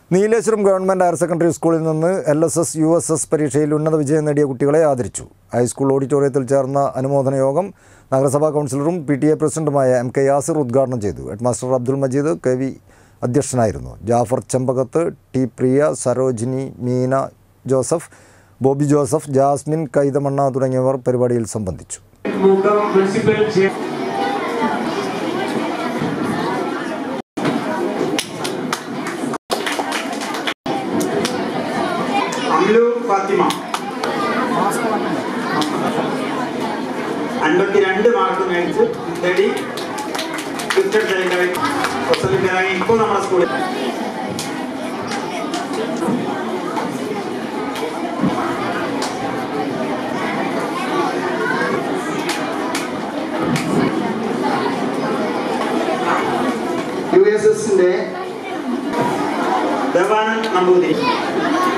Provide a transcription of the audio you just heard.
Nileshwaram government higher secondary സ്കൂളിൽ നിന്ന് L S S U S S പരീക്ഷയിൽ ഉന്നത വിജയം നേടിയ കുട്ടികളെ ആദരിച്ചു ഹൈസ്കൂൾ ഓഡിറ്റോറിയത്തിൽ ചേർന്ന അനുമോദന യോഗം നഗരസഭാ കൗൺസിലറും പി ടി എ പ്രസിഡന്റുമായ എം കെ യാസിർ ഉദ്ഘാടനം ചെയ്തു headmaster Abdul Majeed K V അധ്യക്ഷനായിരുന്നു ജാഫർ ചെമ്പകത്ത് ടി പ്രിയ സരോജിനി മീന ജോസഫ് ബോബി ജോസഫ് ജാസ്മിൻ കൈതമണ്ണ തുടങ്ങിയവർ പരിപാടിയിൽ സംബന്ധിച്ചു മുഖം പ്രിൻസിപ്പൽ ചെ- അംലു ഫാത്തിമ അൻപത്തിരണ്ട് മാർക്ക് മേടിച്ച് നേടി ഗിഫ്റ്റഡ് സെലക്ടറി ഇറങ്ങി ഇപ്പോൾ നമ്മുടെ സ്കൂളിൽ യു എസ് എസിന്റെ ദേവാനന്ദ് നമ്പൂതിരി